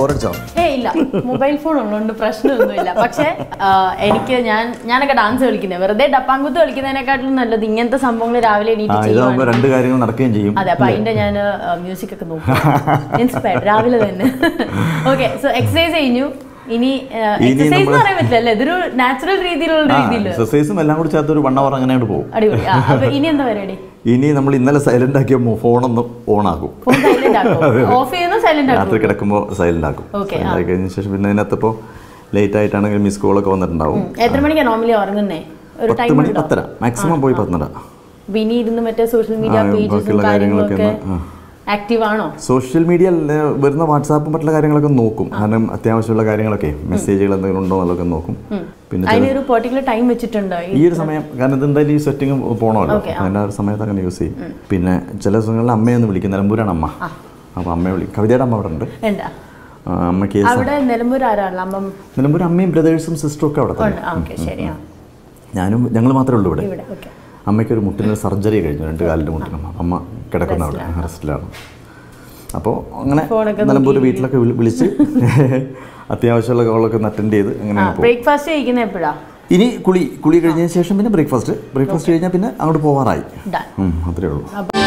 ബോറടിച്ചോ ഏ ഇല്ല mobile phone ഉള്ളതുകൊണ്ട് പ്രശ്നമൊന്നുമില്ല പക്ഷെ ആ, എനിക്ക് ഞാൻ ഞാനൊക്കെ ഡാൻസ് കളിക്കുന്നത് വെറുതെ ഡപ്പാങ്കുത്ത് കളിക്കുന്നതിനെക്കാട്ടിലും നല്ലത് ഇങ്ങനത്തെ സംഭവങ്ങൾ രാവിലെ ആ എണീറ്റ് ഇതാകുമ്പോൾ ചെയ്യുവാണ് രണ്ട് കാര്യങ്ങൾ നടക്കുകയും ചെയ്യും അതെ അപ്പൊ അതിന്റെ ഞാൻ മ്യൂസിക് ഒക്കെ നോക്കും ഇൻസ്പയർഡ് രാവിലെ തന്നെ ഓക്കെ സോ എക്സസൈസ് കഴിഞ്ഞു ഇനി ഇനി എക്സസൈസ് എന്ന് നമ്മള് പറയാൻ പറ്റില്ല അല്ലേ ഇതൊരു നാച്ചുറൽ രീതിയിലുള്ള ആ രീതിയിൽ എക്സസൈസും എല്ലാം കൂടി ചേർത്ത് ഒരു വൺ അവർ അങ്ങനെ അങ്ങോട്ട് പോകും അടിപൊളി ആ, അപ്പൊ ഇനി എന്താ പരിപാടി ഇനി നമ്മൾ ഇന്നലെ സൈലന്റ് ആക്കിയ ഫോണൊന്ന് ഓൺ ആക്കും ഫോൺ സൈലന്റ് ആക്കും ഓഫ് ചെയ്യുന്നു സൈലന്റ് രാത്രി ആക്കും കിടക്കുമ്പോൾ സൈലന്റ് ആക്കും Okay, സൈലന്റ് ആക്കി കഴിഞ്ഞ ശേഷം പിന്നെ അതിനകത്തിപ്പോൾ ലേറ്റ് ആയിട്ടാണെങ്കിൽ മിസ് കോളൊക്കെ വന്നിട്ടുണ്ടാവും എത്ര മണിക്കാണ് നോർമലി ഉറങ്ങുന്നേ ഒരു പത്ത് ടൈം മണി ഉണ്ടോ പത്തര മാക്സിമം പോയി പത്തര വിനി ഇരുന്ന് മറ്റേ സോഷ്യൽ മീഡിയ ആ, പേജസും ബാക്കിയുള്ള കാര്യങ്ങളൊക്കെ കാര്യങ്ങളൊക്കെ ഒന്ന്, ആക്റ്റീവ് ആണോ സോഷ്യൽ മീഡിയ വരുന്ന വാട്സാപ്പും മറ്റുള്ള കാര്യങ്ങളൊക്കെ നോക്കും കാരണം അത്യാവശ്യമുള്ള കാര്യങ്ങളൊക്കെ മെസ്സേജുകൾ എന്തെങ്കിലും ഉണ്ടോ എന്നുള്ളതൊക്കെ നോക്കും പിന്നെ ചില- അതിനൊരു പെർട്ടിക്കുലർ ടൈം വെച്ചിട്ടുണ്ടോ ഈ ഒരു സമയം കാരണം ഇതെന്തായാലും ഈ സെറ്റിംഗ് പോകണമല്ലോ Okay, അതിൻ്റെ ആ ഒരു സമയത്ത് അങ്ങനെ യൂസ് ചെയ്യും പിന്നെ ചില ദിവസങ്ങളിൽ അമ്മയൊന്ന് വിളിക്കും നിലമ്പൂരാണ് അമ്മ അപ്പോൾ അമ്മയെ വിളിക്കും കവിതയുടെ അമ്മ അവിടെ ഉണ്ട് എന്താ ആ, അമ്മ കേസ് അവിടെ നിലമ്പൂർ ആരാണല്ലോ അമ്മ നിലമ്പൂർ അമ്മയും ബ്രദേഴ്സും സിസ്റ്ററും ഒക്കെ അവിടെ തന്നെ ഉണ്ട് ആ ഓക്കെ ശരിയാ ഞാനും ഞങ്ങൾ മാത്രമേ ഉള്ളൂ ഇവിടെ ഇവിടെ ഓക്കെ അമ്മയ്ക്ക് ഒരു മുട്ടിന് സർജറി കഴിഞ്ഞു രണ്ട് കാലിൻ്റെ മുട്ടിനും അമ്മ കിടക്കുന്ന അവിടെ റെസ്റ്റിലാണ് അപ്പോൾ അങ്ങനെ ഫോണൊക്കെ നിലമ്പൂർ വീട്ടിലൊക്കെ വിളി- വിളിച്ച് അത്യാവശ്യമുള്ള കോളൊക്കെ ഒന്ന് അറ്റൻഡ് ചെയ്ത് അങ്ങനെ ആ അങ്ങ് പോകും ബ്രേക്ക്ഫാസ്റ്റ് കഴിക്കുന്ന എപ്പോഴാ ഇനി കുളി കുളി കഴിഞ്ഞതിന് ശേഷം പിന്നെ ബ്രേക്ക്ഫാസ്റ്റ് ബ്രേക്ക്ഫാസ്റ്റ് കഴിഞ്ഞാൽ പിന്നെ അങ്ങോട്ട് പോവാറായി Done. ഉം, അത്രേ ഉള്ളൂ അപ്പൊ